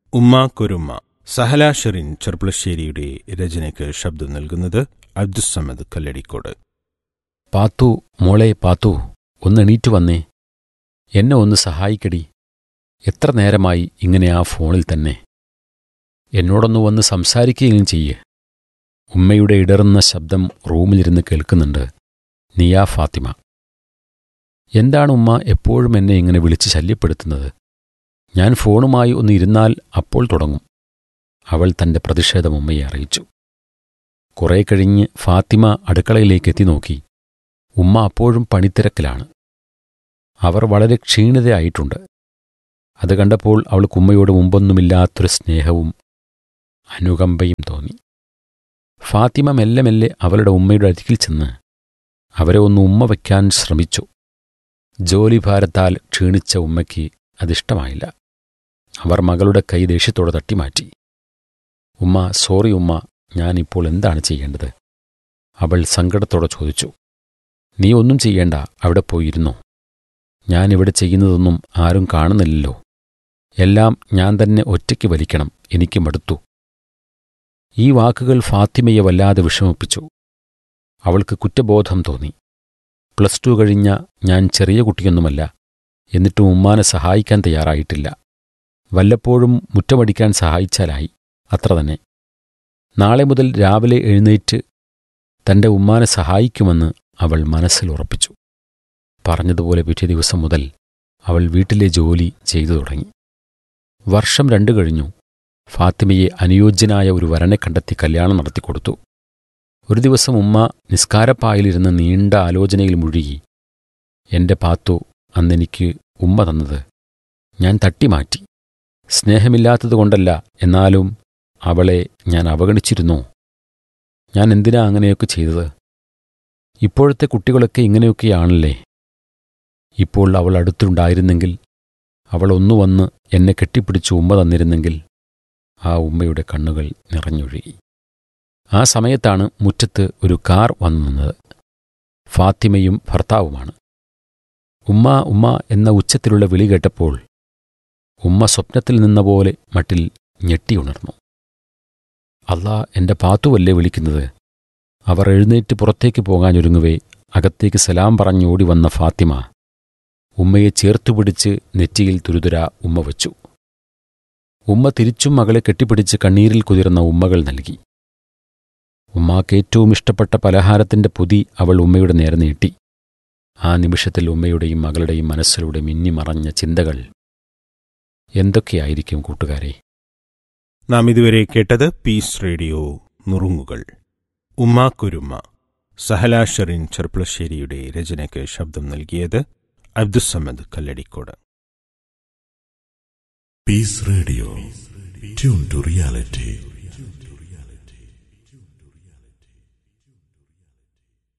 ഉമ്മ കുരുമ്മ സഹല ഷെറിൻ ചെർപ്പളശ്ശേരിയുടെ രചനയ്ക്ക് ശബ്ദം നൽകുന്നത് അബ്ദുസമദ് കല്ലടിക്കോട് പാത്തു മോളെ പാത്തു ഒന്ന് എണീറ്റു വന്നേ എന്നെ ഒന്ന് സഹായിക്കടി എത്ര നേരമായി ഇങ്ങനെ ആ ഫോണിൽ തന്നെ എന്നോടൊന്ന് വന്ന് സംസാരിക്കുകയും ചെയ്യ് ഉമ്മയുടെ ഇടറുന്ന ശബ്ദം റൂമിലിരുന്ന് കേൾക്കുന്നുണ്ട് നിയാ ഫാത്തിമ എന്താണ് ഉമ്മ എപ്പോഴും എന്നെ ഇങ്ങനെ വിളിച്ച് ശല്യപ്പെടുത്തുന്നത് ഞാൻ ഫോണുമായി ഒന്ന് ഇരുന്നാൽ അപ്പോൾ തുടങ്ങും അവൾ തന്റെ പ്രതിഷേധം ഉമ്മയെ അറിയിച്ചു കുറെ കഴിഞ്ഞ് ഫാത്തിമ അടുക്കളയിലേക്ക് എത്തി നോക്കി ഉമ്മ അപ്പോഴും പണിത്തിരക്കിലാണ് അവർ വളരെ ക്ഷീണിതയായിട്ടുണ്ട് അത് കണ്ടപ്പോൾ അവൾക്ക് ഉമ്മയോട് മുമ്പൊന്നുമില്ലാത്തൊരു സ്നേഹവും അനുകമ്പയും തോന്നി ഫാത്തിമ മെല്ലെ മെല്ലെ അവളുടെ ഉമ്മയുടെ അരികിൽ ചെന്ന് അവരെ ഒന്ന് ഉമ്മ വയ്ക്കാൻ ശ്രമിച്ചു ജോലിഭാരത്താൽ ക്ഷീണിച്ച ഉമ്മയ്ക്ക് അതിഷ്ടമായില്ല അവർ മകളുടെ കൈ ദേഷ്യത്തോടെ തട്ടിമാറ്റി ഉമ്മ സോറി ഉമ്മ ഞാനിപ്പോൾ എന്താണ് ചെയ്യേണ്ടത് അവൾ സങ്കടത്തോടെ ചോദിച്ചു നീ ഒന്നും ചെയ്യേണ്ട അവിടെ പോയിരുന്നോ ഞാനിവിടെ ചെയ്യുന്നതൊന്നും ആരും കാണുന്നില്ലല്ലോ എല്ലാം ഞാൻ തന്നെ ഒറ്റയ്ക്ക് വലിക്കണം എനിക്ക് മടുത്തു ഈ വാക്കുകൾ ഫാത്തിമയെ വല്ലാതെ വിഷമിപ്പിച്ചു അവൾക്ക് കുറ്റബോധം തോന്നി പ്ലസ് ടു കഴിഞ്ഞ ഞാൻ ചെറിയ കുട്ടിയൊന്നുമല്ല എന്നിട്ടും ഉമ്മാനെ സഹായിക്കാൻ തയ്യാറായിട്ടില്ല വല്ലപ്പോഴും മുറ്റമടിക്കാൻ സഹായിച്ചാലായി അത്ര തന്നെ നാളെ മുതൽ രാവിലെ എഴുന്നേറ്റ് തന്റെ ഉമ്മാനെ സഹായിക്കുമെന്ന് അവൾ മനസ്സിൽ ഉറപ്പിച്ചു പറഞ്ഞതുപോലെ പിറ്റേ ദിവസം മുതൽ അവൾ വീട്ടിലെ ജോലി ചെയ്തു തുടങ്ങി വർഷം രണ്ടു കഴിഞ്ഞു ഫാത്തിമയെ അനുയോജ്യനായ ഒരു വരനെ കണ്ടെത്തി കല്യാണം നടത്തിക്കൊടുത്തു ഒരു ദിവസം ഉമ്മ നിസ്കാരപ്പായിലിരുന്ന് നീണ്ട ആലോചനയിൽ മുഴുകി എന്റെ പാത്തു അന്നെനിക്ക് ഉമ്മ തന്നത് ഞാൻ തട്ടിമാറ്റി സ്നേഹമില്ലാത്തതുകൊണ്ടല്ല എന്നാലും അവളെ ഞാൻ അവഗണിച്ചിരുന്നോ ഞാൻ എന്തിനാ അങ്ങനെയൊക്കെ ചെയ്തത് ഇപ്പോഴത്തെ കുട്ടികളൊക്കെ ഇങ്ങനെയൊക്കെയാണല്ലേ ഇപ്പോൾ അവൾ അടുത്തുണ്ടായിരുന്നെങ്കിൽ അവൾ ഒന്നു വന്ന് എന്നെ കെട്ടിപ്പിടിച്ച് ഉമ്മ തന്നിരുന്നെങ്കിൽ ആ ഉമ്മയുടെ കണ്ണുകൾ നിറഞ്ഞൊഴുകി ആ സമയത്താണ് മുറ്റത്ത് ഒരു കാർ വന്നു നിന്നത് ഫാത്തിമയും ഭർത്താവുമാണ് ഉമ്മ ഉമ്മ എന്ന ഉച്ചത്തിലുള്ള വിളി കേട്ടപ്പോൾ ഉമ്മ സ്വപ്നത്തിൽ നിന്ന പോലെ മട്ടിൽ ഞെട്ടിയുണർന്നു അല്ലാ എന്റെ പാത്തുവല്ലേ വിളിക്കുന്നത് അവർ എഴുന്നേറ്റ് പുറത്തേക്ക് പോകാനൊരുങ്ങുവേ അകത്തേക്ക് സലാം പറഞ്ഞോടി വന്ന ഫാത്തിമ ഉമ്മയെ ചേർത്തുപിടിച്ച് നെറ്റിയിൽ തുരുതുര ഉമ്മ വച്ചു ഉമ്മ തിരിച്ചും മകളെ കെട്ടിപ്പിടിച്ച് കണ്ണീരിൽ കുതിർന്ന ഉമ്മകൾ നൽകി ഉമ്മാക്ക് ഏറ്റവും ഇഷ്ടപ്പെട്ട പലഹാരത്തിന്റെ പൊതി അവൾ ഉമ്മയുടെ നേരെ നീട്ടി ആ നിമിഷത്തിൽ ഉമ്മയുടെയും മകളുടെയും മനസ്സിലൂടെ മിന്നിമറഞ്ഞ ചിന്തകൾ എന്തൊക്കെയായിരിക്കും കൂട്ടുകാരെ നാം ഇതുവരെ കേട്ടത് പീസ് റേഡിയോ നുറുങ്ങുകൾ ഉമ്മ കുരുമ്മ സഹല ഷെറിൻ ചെർപ്പളശ്ശേരിയുടെ രചനയ്ക്ക് ശബ്ദം നൽകിയത് Abdussamad Kalladikode Peace Radio. Tune to reality.